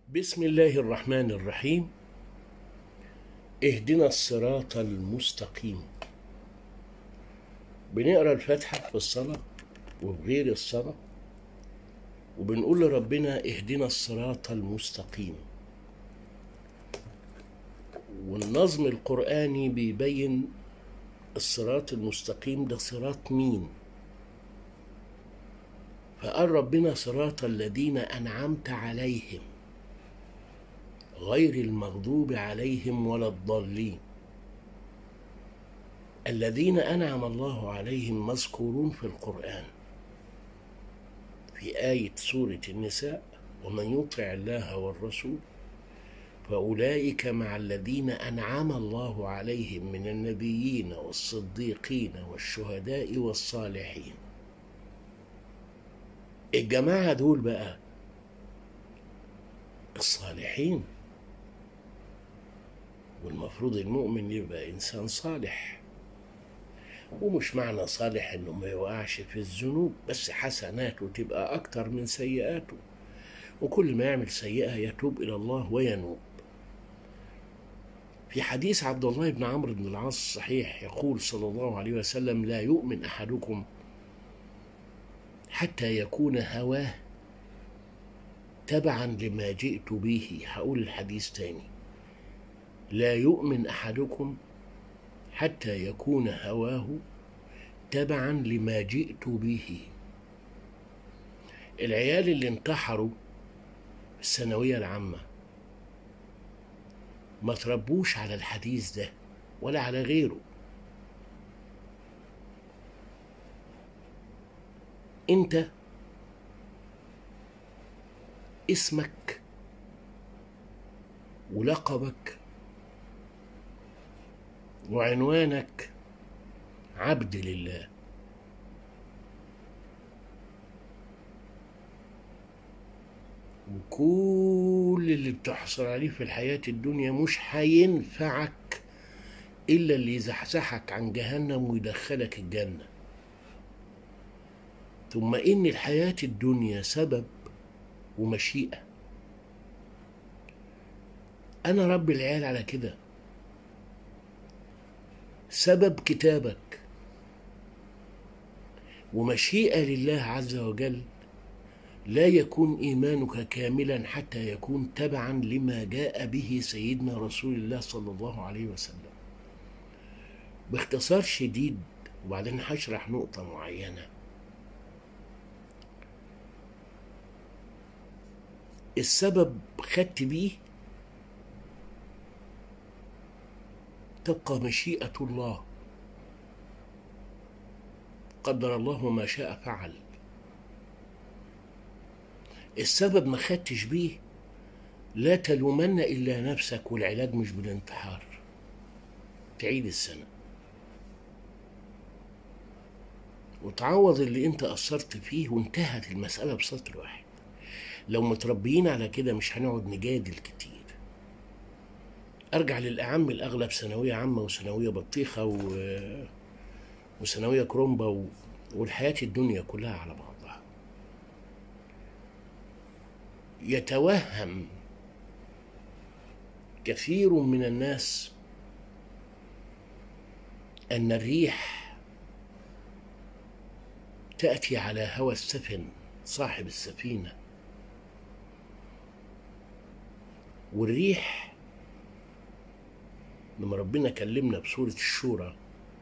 بسم الله الرحمن الرحيم اهدنا الصراط المستقيم بنقرا الفاتحه في الصلاه وبغير الصلاه وبنقول لربنا اهدنا الصراط المستقيم والنظم القرآني بيبين الصراط المستقيم ده صراط مين فقال ربنا صراط الذين أنعمت عليهم غير المغضوب عليهم ولا الضالين الذين أنعم الله عليهم مذكورون في القرآن في آية سورة النساء ومن يطع الله والرسول فأولئك مع الذين أنعم الله عليهم من النبيين والصديقين والشهداء والصالحين الجماعة دول بقى الصالحين والمفروض المؤمن يبقى إنسان صالح ومش معنى صالح إنه ما يوقعش في الذنوب بس حسناته تبقى أكتر من سيئاته وكل ما يعمل سيئة يتوب إلى الله وينوب في حديث عبد الله بن عمرو بن العاص الصحيح يقول صلى الله عليه وسلم لا يؤمن أحدكم حتى يكون هواه تبعا لما جئت به هقول الحديث تاني لا يؤمن أحدكم حتى يكون هواه تبعا لما جئت به العيال اللي انتحروا في الثانوية العامة ما تربوش على الحديث ده ولا على غيره انت اسمك ولقبك وعنوانك عبد لله وكل اللي بتحصل عليه في الحياة الدنيا مش هينفعك إلا اللي يزحزحك عن جهنم ويدخلك الجنة ثم إن الحياة الدنيا سبب ومشيئة أنا رب العيال على كده سبب كتابك ومشيئة لله عز وجل لا يكون إيمانك كاملا حتى يكون تبعا لما جاء به سيدنا رسول الله صلى الله عليه وسلم باختصار شديد وبعدين هشرح نقطة معينة السبب خدت بيه تبقى مشيئة الله قدر الله ما شاء فعل السبب ما خدتش بيه لا تلومن إلا نفسك والعلاج مش بالانتحار تعيد السنة وتعوض اللي انت قصرت فيه وانتهت المسألة بسطر واحد لو متربيين على كده مش هنقعد نجادل كتير ارجع للاعم الاغلب ثانويه عامه وثانويه بطيخه و... وثانويه كرومبا و... والحياه الدنيا كلها على بعضها يتوهم كثير من الناس ان الريح تاتي على هوى السفن صاحب السفينه والريح لما ربنا كلمنا بسورة الشورى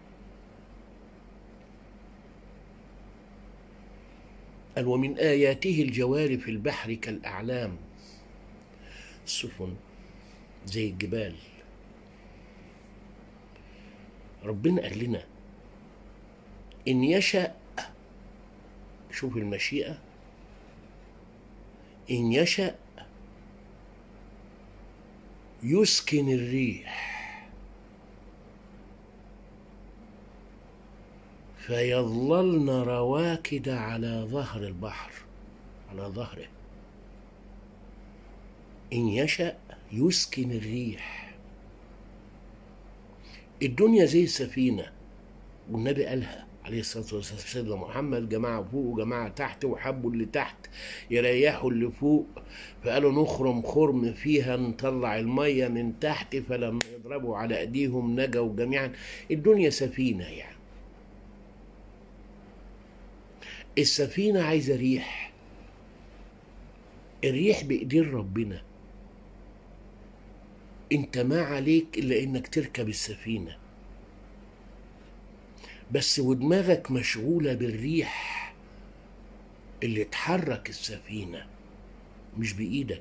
قال ومن آياته الجوار في البحر كالأعلام السفن زي الجبال ربنا قال لنا إن يشأ شوف المشيئة إن يشأ يسكن الريح فيظللن رواكد على ظهر البحر على ظهره إن يشأ يسكن الريح الدنيا زي السفينة والنبي قالها عليه الصلاة والسلام سيدنا محمد جماعة فوق وجماعة تحت وحبوا اللي تحت يريحوا اللي فوق فقالوا نخرم خرم فيها نطلع المية من تحت فلما يضربوا على أيديهم نجوا جميعا الدنيا سفينة يعني السفينة عايزة ريح الريح بإيدين ربنا انت ما عليك الا انك تركب السفينه بس ودماغك مشغوله بالريح اللي تحرك السفينه مش بايدك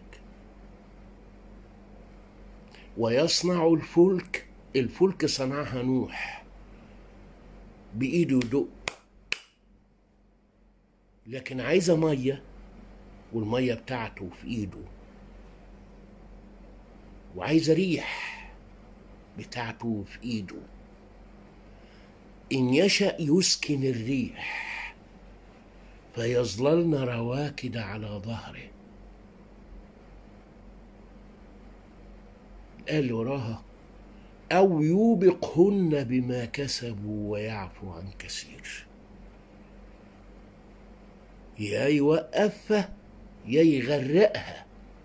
ويصنع الفلك الفلك صنعها نوح بايده يدق لكن عايزه ميه والميه بتاعته في ايده وعايزه ريح بتاعته في ايده ان يشا يسكن الريح فيظللن رواكد على ظهره الآية اللي وراها أو يوبقهن بما كسبوا ويعفو عن كثير يا يوقفها يا يغرقها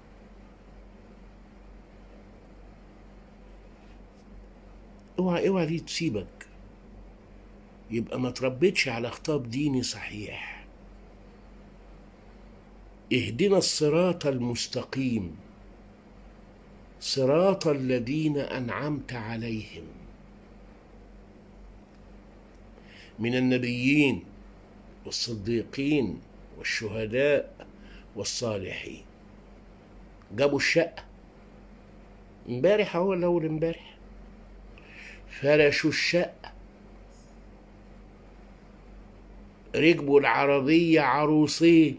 اوعى اوعى دي تسيبك يبقى ما تربيتش على خطاب ديني صحيح اهدنا الصراط المستقيم صراط الذين انعمت عليهم من النبيين والصديقين والشهداء والصالحين جابوا الشقه امبارح هو الاول امبارح فرشوا الشقه ركبوا العربيه عروسين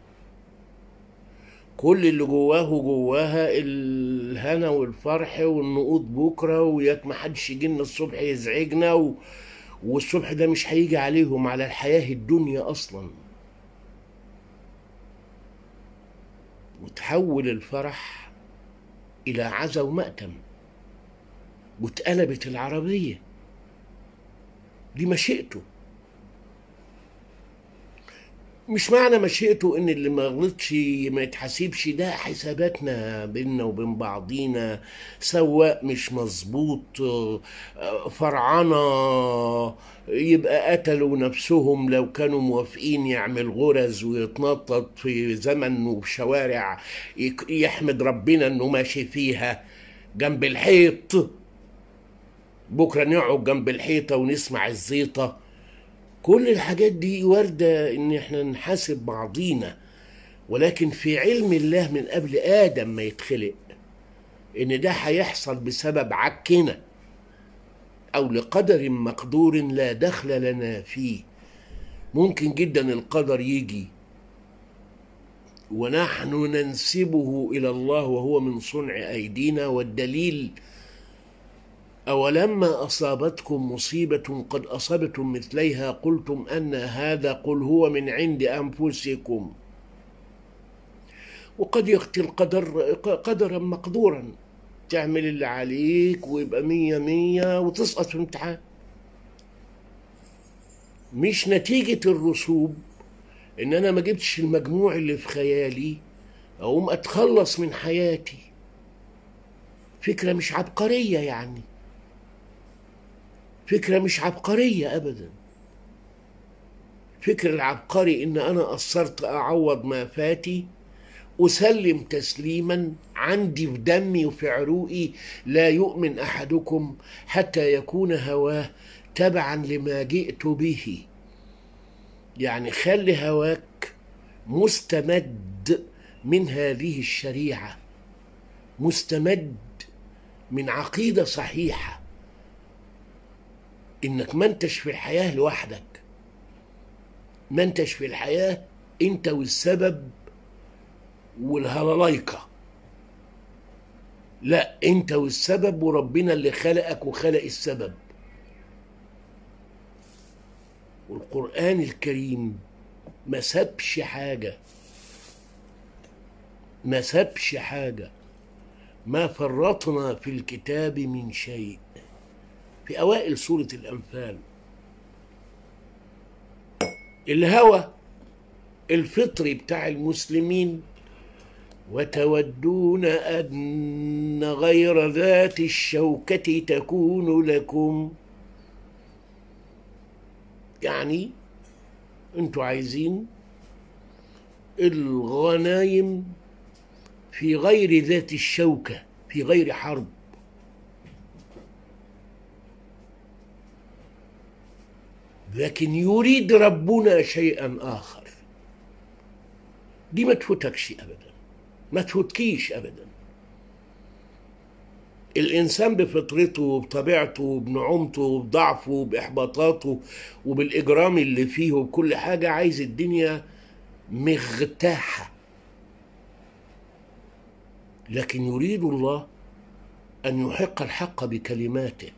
كل اللي جواه جواها الهنا والفرح والنقود بكره وياك ما حدش يجي لنا الصبح يزعجنا و... والصبح ده مش هيجي عليهم على الحياه الدنيا اصلا وتحول الفرح الى عزا ومأتم واتقلبت العربيه دي مشيئته مش معنى مشيئته ان اللي ما غلطش ما يتحاسبش ده حساباتنا بيننا وبين بعضينا سواء مش مظبوط فرعنة يبقى قتلوا نفسهم لو كانوا موافقين يعمل غرز ويتنطط في زمن وشوارع يحمد ربنا انه ماشي فيها جنب الحيط بكره نقعد جنب الحيطه ونسمع الزيطه كل الحاجات دي واردة إن إحنا نحاسب بعضينا ولكن في علم الله من قبل آدم ما يتخلق إن ده هيحصل بسبب عكنا أو لقدر مقدور لا دخل لنا فيه ممكن جدا القدر يجي ونحن ننسبه إلى الله وهو من صنع أيدينا والدليل أولما أصابتكم مصيبة قد أصبتم مثليها قلتم أن هذا قل هو من عند أنفسكم وقد يأتي القدر قدرا مقدورا تعمل اللي عليك ويبقى مية مية وتسقط في امتحان مش نتيجة الرسوب إن أنا ما جبتش المجموع اللي في خيالي أقوم أتخلص من حياتي فكرة مش عبقرية يعني فكرة مش عبقرية أبدا فكر العبقري إن أنا قصرت أعوض ما فاتي أسلم تسليما عندي في دمي وفي عروقي لا يؤمن أحدكم حتى يكون هواه تبعا لما جئت به يعني خلي هواك مستمد من هذه الشريعة مستمد من عقيدة صحيحة انك ما انتش في الحياه لوحدك ما انتش في الحياه انت والسبب والهللايكه لا انت والسبب وربنا اللي خلقك وخلق السبب والقران الكريم ما سابش حاجه ما سابش حاجه ما فرطنا في الكتاب من شيء في أوائل سورة الأنفال الهوى الفطري بتاع المسلمين وتودون أن غير ذات الشوكة تكون لكم يعني انتوا عايزين الغنايم في غير ذات الشوكة في غير حرب لكن يريد ربنا شيئا آخر دي ما تفوتكش أبدا ما تفوتكيش أبدا الإنسان بفطرته بطبيعته بنعومته بضعفه بإحباطاته وبالإجرام اللي فيه وبكل حاجة عايز الدنيا مرتاحة لكن يريد الله أن يحق الحق بكلماته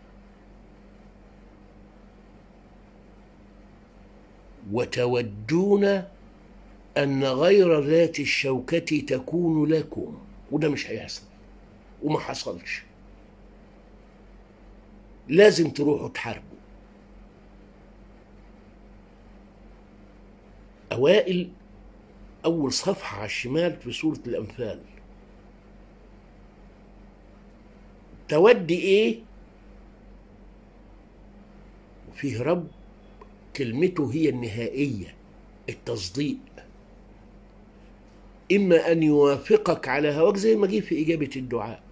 وتودون أن غير ذات الشوكة تكون لكم وده مش هيحصل وما حصلش لازم تروحوا تحاربوا أوائل أول صفحة على الشمال في سورة الأنفال تودي إيه وفيه رب كلمته هي النهائية التصديق إما أن يوافقك على هواك زي ما جه في إجابة الدعاء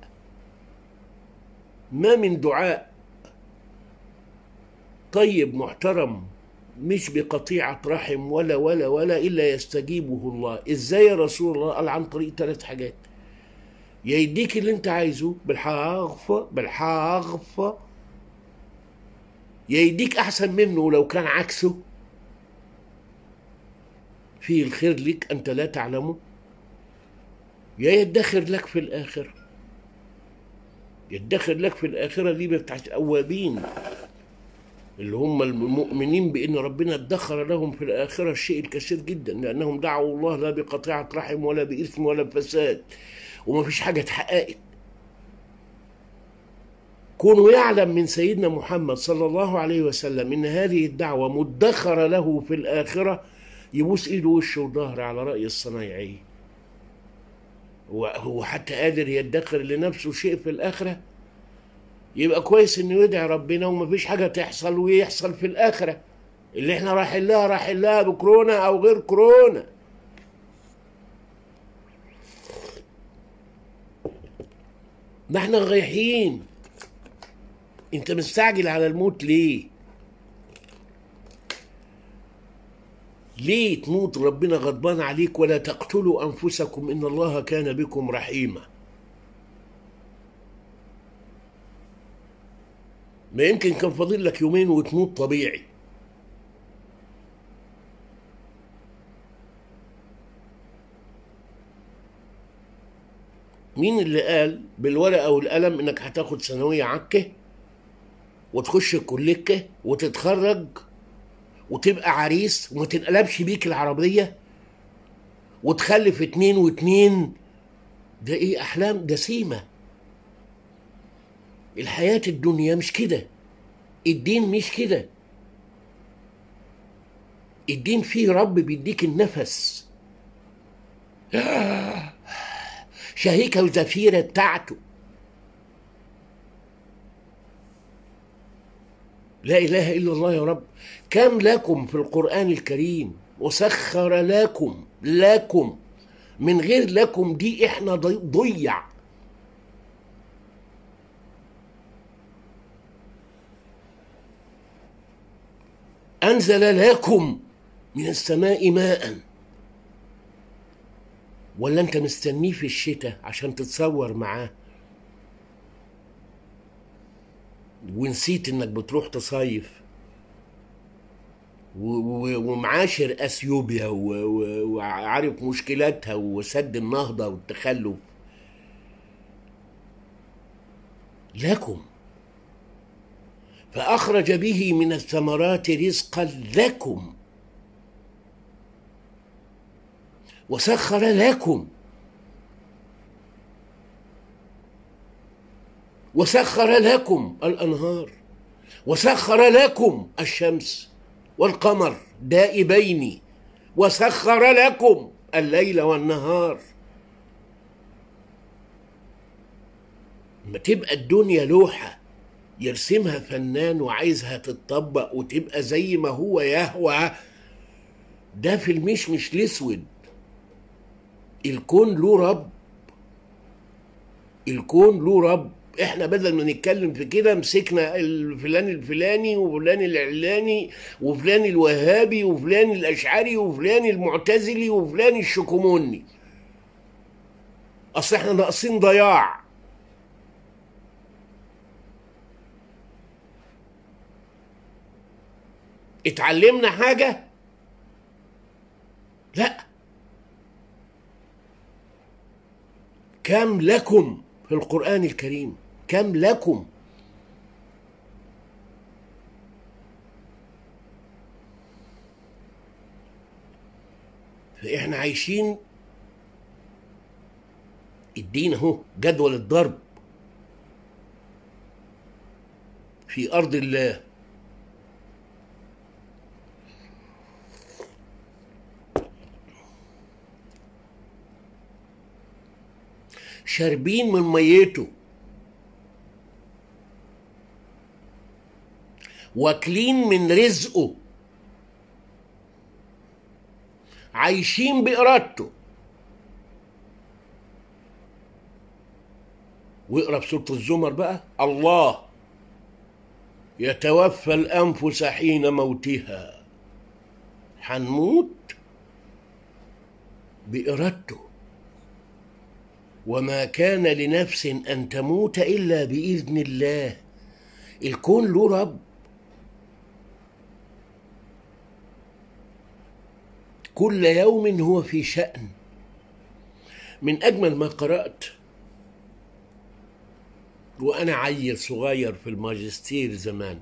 ما من دعاء طيب محترم مش بقطيعة رحم ولا ولا ولا إلا يستجيبه الله إزاي يا رسول الله قال عن طريق ثلاث حاجات يا يديك اللي انت عايزه بالحاغف بالحاغف يا يديك أحسن منه لو كان عكسه فيه الخير لك أنت لا تعلمه يا يدخر لك في الآخرة يدخر لك في الآخرة دي بتاعت الأوابين اللي هم المؤمنين بأن ربنا ادخر لهم في الآخرة الشيء الكثير جدا لأنهم دعوا الله لا بقطيعة رحم ولا بإثم ولا بفساد وما فيش حاجة اتحققت كونه يعلم من سيدنا محمد صلى الله عليه وسلم ان هذه الدعوه مدخره له في الاخره يبوس ايده وشه وظهره على راي الصنايعي هو حتى قادر يدخر لنفسه شيء في الاخره يبقى كويس انه يدعي ربنا ومفيش حاجه تحصل ويحصل في الاخره اللي احنا رايحين لها رايحين لها بكورونا او غير كورونا ما احنا رايحين انت مستعجل على الموت ليه ليه تموت ربنا غضبان عليك ولا تقتلوا انفسكم ان الله كان بكم رحيما ما يمكن كان فاضل لك يومين وتموت طبيعي مين اللي قال بالورقه والقلم انك هتاخد ثانويه عكه وتخش الكليكه وتتخرج وتبقى عريس وما تنقلبش بيك العربيه وتخلف اتنين واتنين ده ايه احلام جسيمه الحياه الدنيا مش كده الدين مش كده الدين فيه رب بيديك النفس شهيكة وزفيرة بتاعته لا إله إلا الله يا رب كم لكم في القرآن الكريم وسخر لكم لكم من غير لكم دي احنا ضيع أنزل لكم من السماء ماءً ولا انت مستنيه في الشتاء عشان تتصور معاه ونسيت انك بتروح تصيف ومعاشر اثيوبيا وعارف مشكلاتها وسد النهضه والتخلف لكم فاخرج به من الثمرات رزقا لكم وسخر لكم وسخر لكم الانهار وسخر لكم الشمس والقمر دائبين وسخر لكم الليل والنهار ما تبقى الدنيا لوحة يرسمها فنان وعايزها تتطبق وتبقى زي ما هو يهوى ده في المشمش الاسود الكون له رب الكون له رب احنا بدل ما نتكلم في كده مسكنا الفلان الفلاني وفلان العلاني وفلان الوهابي وفلان الاشعري وفلان المعتزلي وفلان الشكوموني اصل احنا ناقصين ضياع اتعلمنا حاجه لا كم لكم في القرآن الكريم كم لكم فإحنا عايشين الدين اهو جدول الضرب في أرض الله شاربين من ميته واكلين من رزقه عايشين بإرادته واقرا بسورة الزمر بقى الله يتوفى الأنفس حين موتها هنموت بإرادته وما كان لنفس ان تموت الا باذن الله الكون له رب كل يوم هو في شان من اجمل ما قرات وانا عيل صغير في الماجستير زمان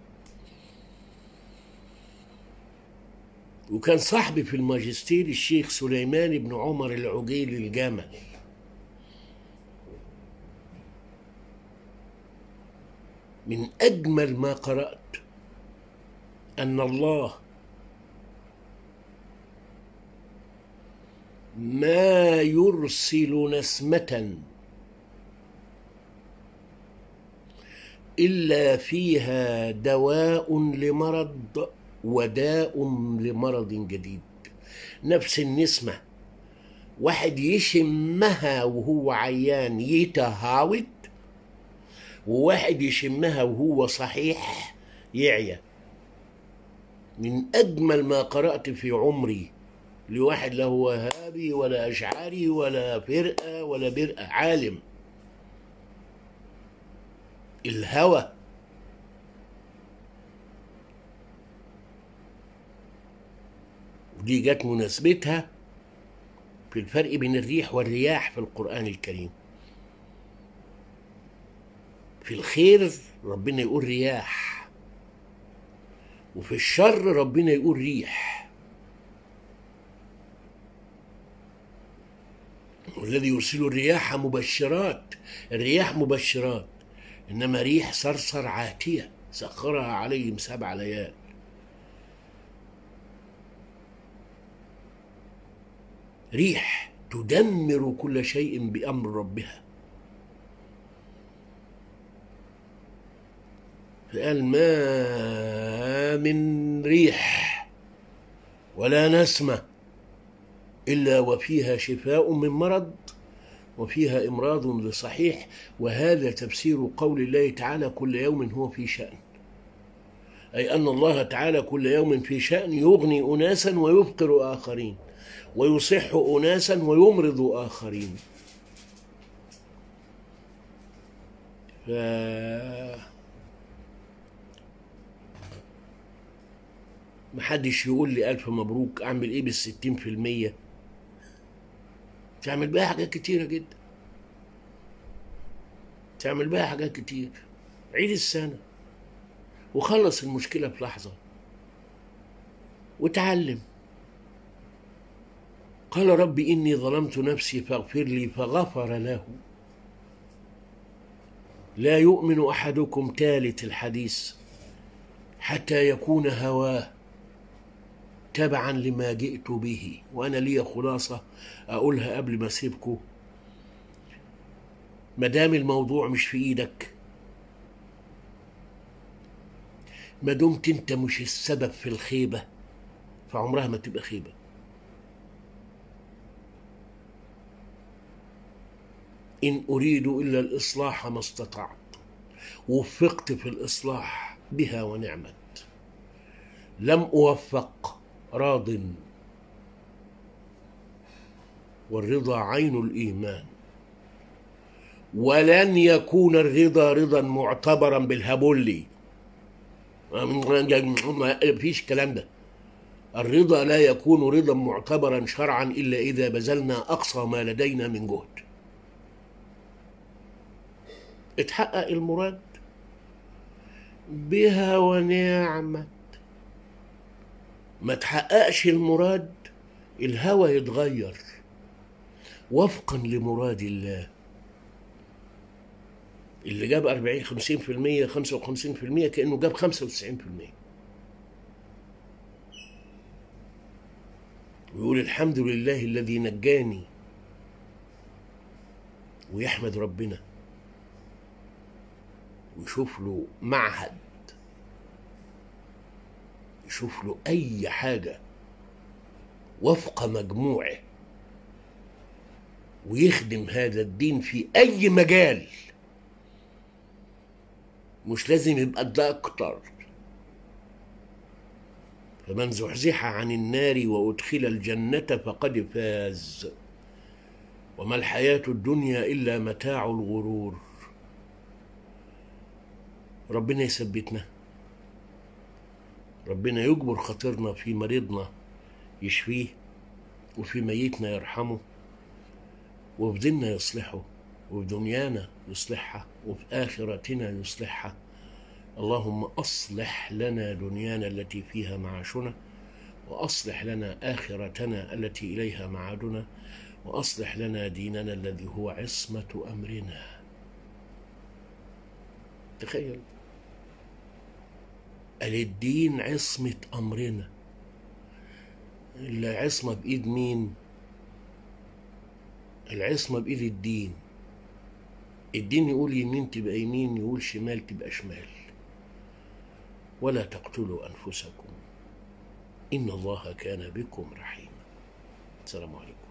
وكان صاحبي في الماجستير الشيخ سليمان بن عمر العجيل الجمل من اجمل ما قرات ان الله ما يرسل نسمه الا فيها دواء لمرض وداء لمرض جديد نفس النسمه واحد يشمها وهو عيان يتهاوت وواحد يشمها وهو صحيح يعيا من أجمل ما قرأت في عمري لواحد لا هو وهابي ولا أشعري ولا فرقة ولا برقة عالم الهوى ودي جت مناسبتها في الفرق بين الريح والرياح في القرآن الكريم في الخير ربنا يقول رياح وفي الشر ربنا يقول ريح والذي يرسل الرياح مبشرات الرياح مبشرات انما ريح صرصر عاتيه سخرها عليهم سبع ليال ريح تدمر كل شيء بامر ربها فقال ما من ريح ولا نسمة إلا وفيها شفاء من مرض وفيها إمراض لصحيح وهذا تفسير قول الله تعالى كل يوم هو في شأن أي أن الله تعالى كل يوم في شأن يغني أناسا ويفقر آخرين ويصح أناسا ويمرض آخرين ف... محدش يقول لي ألف مبروك أعمل إيه بالستين في المية تعمل بيها حاجات كتيرة جدا تعمل بيها حاجات كتير عيد السنة وخلص المشكلة في لحظة وتعلم قال رب إني ظلمت نفسي فاغفر لي فغفر له لا يؤمن أحدكم تالت الحديث حتى يكون هواه تبعا لما جئت به وانا ليا خلاصه اقولها قبل ما اسيبكم ما دام الموضوع مش في ايدك ما دمت انت مش السبب في الخيبه فعمرها ما تبقى خيبه ان اريد الا الاصلاح ما استطعت وفقت في الاصلاح بها ونعمت لم اوفق راض والرضا عين الايمان ولن يكون الرضا رضا معتبرا بالهبولي ما فيش الكلام ده الرضا لا يكون رضا معتبرا شرعا الا اذا بذلنا اقصى ما لدينا من جهد اتحقق المراد بها ونعمت ما تحققش المراد الهوى يتغير وفقا لمراد الله اللي جاب 40 50% 55% كانه جاب 95% ويقول الحمد لله الذي نجاني ويحمد ربنا ويشوف له معهد يشوف له اي حاجه وفق مجموعه ويخدم هذا الدين في اي مجال مش لازم يبقى ده اكتر فمن زحزح عن النار وادخل الجنه فقد فاز وما الحياه الدنيا الا متاع الغرور ربنا يثبتنا ربنا يجبر خاطرنا في مريضنا يشفيه وفي ميتنا يرحمه وفي ديننا يصلحه وفي دنيانا يصلحها وفي آخرتنا يصلحها اللهم أصلح لنا دنيانا التي فيها معاشنا وأصلح لنا آخرتنا التي إليها معادنا وأصلح لنا ديننا الذي هو عصمة أمرنا تخيل قال الدين عصمة أمرنا العصمة بإيد مين؟ العصمة بإيد الدين الدين يقول يمين تبقى يمين يقول شمال تبقى شمال ولا تقتلوا أنفسكم إن الله كان بكم رحيما السلام عليكم